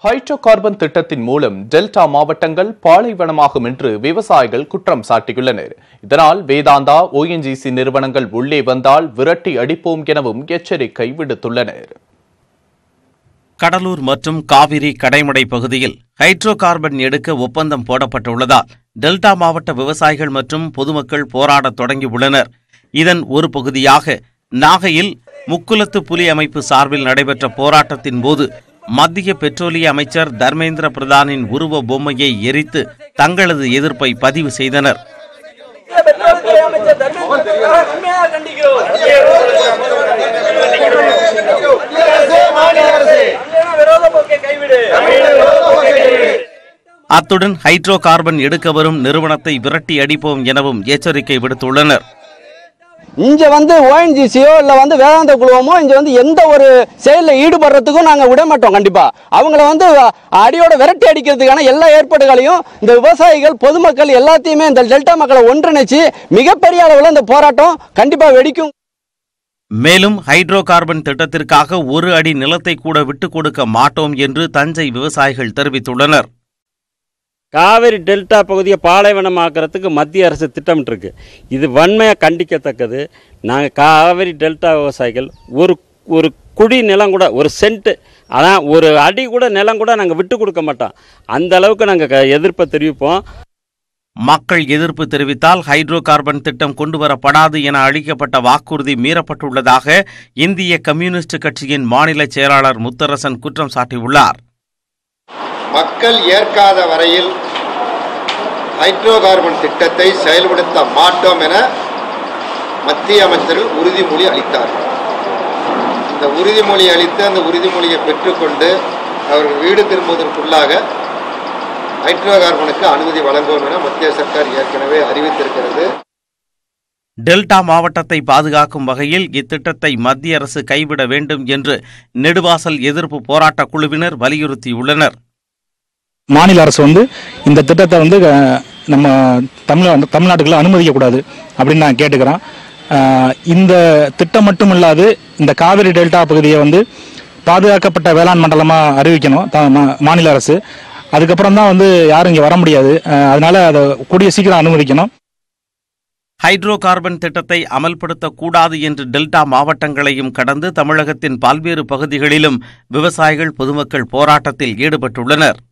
hydro carbon திட்டத்தின் மூலம் delta மாவட்டங்கள் பாலைவனமாகும் என்று விவசாயிகள் குற்றம் சாட்டியுள்ளனர் இதனால் வேதாந்தா ஓஎன்ஜிசி நிறுவனங்கள் உள்ளே வந்தால் விரட்டி அடிப்போம் எனவும் எச்சரிக்கை விடுத்துள்ளனர் கடலூர் மற்றும் காவிரி கடைமடை பகுதியில் ஹைட்ரோ கார்பன் எடுக்க ஒப்பந்தம் போடப்பட்டுள்ளதால் டெல்டா மாவட்ட விவசாயிகள் மற்றும் பொதுமக்கள் போராடத் தொடங்கியுள்ளனர் இதன் ஒரு பகுதியாக நாகையில் முக்குலத்து புலி அமைப்பு சார்பில் நடைபெற்ற போராட்டத்தின் போது மத்திய பெட்ரோலிய அமைச்சர் தர்மேந்திர பிரதானின் உருவ பொம்மையை எரித்து தங்களது எதிர்ப்பை பதிவு செய்தனர் பெட்ரோல்துறை அமைச்சர் தர்மேந்திர பிரதான் உண்மையாக கண்டிக்கிறோம் தமிழக விரோத போக்கை கைவிடு அத்துடன் ஹைட்ரோ கார்பன் எடுக்க வரும் நிறுவனத்தை விரட்டி அடிப்போம் எனவும் எச்சரிக்கை விடுத்துள்ளனர் இங்க வந்து ஓஎன்ஜிசியோ இல்ல வந்து வேதாந்த குழுவமோ இங்க வந்து எந்த ஒரு செயலில் ஈடுபடுறதுக்கும் நாங்க விட மாட்டோம் கண்டிப்பா அவங்கள வந்து அடியோட விரட்டி அடிக்கிறதுக்கான எல்லா ஏற்பாடுகளையும் இந்த விவசாயிகள் பொதுமக்கள் எல்லாத்தையுமே இந்த டெல்டா மக்களை ஒன்றிணைச்சு மிகப்பெரிய அளவில் இந்த போராட்டம் கண்டிப்பா வெடிக்கும் மேலும் ஹைட்ரோ கார்பன் திட்டத்திற்காக ஒரு அடி நிலத்தை கூட விட்டுக் கொடுக்க மாட்டோம் என்று தஞ்சை விவசாயிகள் தெரிவித்துள்ளனர் காவிரி டெல்டா பகுதியை பாலைவனமாக்குறதுக்கு மத்திய அரசு திட்டமிட்டிருக்கு இது வன்மையாக கண்டிக்கத்தக்கது நாங்கள் காவிரி டெல்டா விவசாயிகள் ஒரு ஒரு குடி நிலம் கூட ஒரு சென்ட்டு அதான் ஒரு அடி கூட நிலம் கூட நாங்கள் விட்டு கொடுக்க மாட்டோம் அந்த அளவுக்கு நாங்கள் எதிர்ப்பை தெரிவிப்போம் மக்கள் எதிர்ப்பு தெரிவித்தால் ஹைட்ரோ கார்பன் திட்டம் கொண்டுவரப்படாது என அளிக்கப்பட்ட வாக்குறுதி மீறப்பட்டுள்ளதாக இந்திய கம்யூனிஸ்ட் கட்சியின் மாநில செயலாளர் முத்தரசன் குற்றம் சாட்டியுள்ளார் மக்கள் ஏற்காத வரையில் ஹைட்ரோ கார்பன் திட்டத்தை செயல்படுத்த மாட்டோம் என மத்திய அமைச்சர்கள் உறுதிமொழி அளித்தார்கள் இந்த உறுதிமொழி அளித்து அந்த உறுதிமொழியை பெற்றுக்கொண்டு அவர்கள் வீடு திரும்புவதற்குள்ளாக ஹைட்ரோ கார்பனுக்கு அனுமதி வழங்குவோம் என மத்திய சர்க்கார் ஏற்கனவே அறிவித்திருக்கிறது டெல்டா மாவட்டத்தை பாதுகாக்கும் வகையில் இத்திட்டத்தை மத்திய அரசு கைவிட வேண்டும் என்று நெடுவாசல் எதிர்ப்பு போராட்டக் குழுவினர் வலியுறுத்தியுள்ளனர் மாநில அரசு வந்து இந்த திட்டத்தை வந்து அஹ், நம்ம தமிழ் தமிழ்நாட்டுக்குள்ள அனுமதிக்கக்கூடாது அப்படின்னு நான் கேட்டுக்கிறேன் அஹ், இந்த திட்டம் மட்டும் இல்லாது இந்த காவிரி டெல்டா பகுதியை வந்து பாதுகாக்கப்பட்ட வேளாண் மண்டலமாக அறிவிக்கணும் த- மா- மாநில அரசு அதுக்கப்புறம் தான் வந்து யாரும் இங்கே வர முடியாது அஹ், அதனால அதை கூடிய சீக்கிரம் அனுமதிக்கணும் ஹைட்ரோ கார்பன் திட்டத்தை அமல்படுத்தக்கூடாது என்று டெல்டா மாவட்டங்களையும் கடந்து தமிழகத்தின் பல்வேறு பகுதிகளிலும் விவசாயிகள் பொதுமக்கள் போராட்டத்தில் ஈடுபட்டுள்ளனர்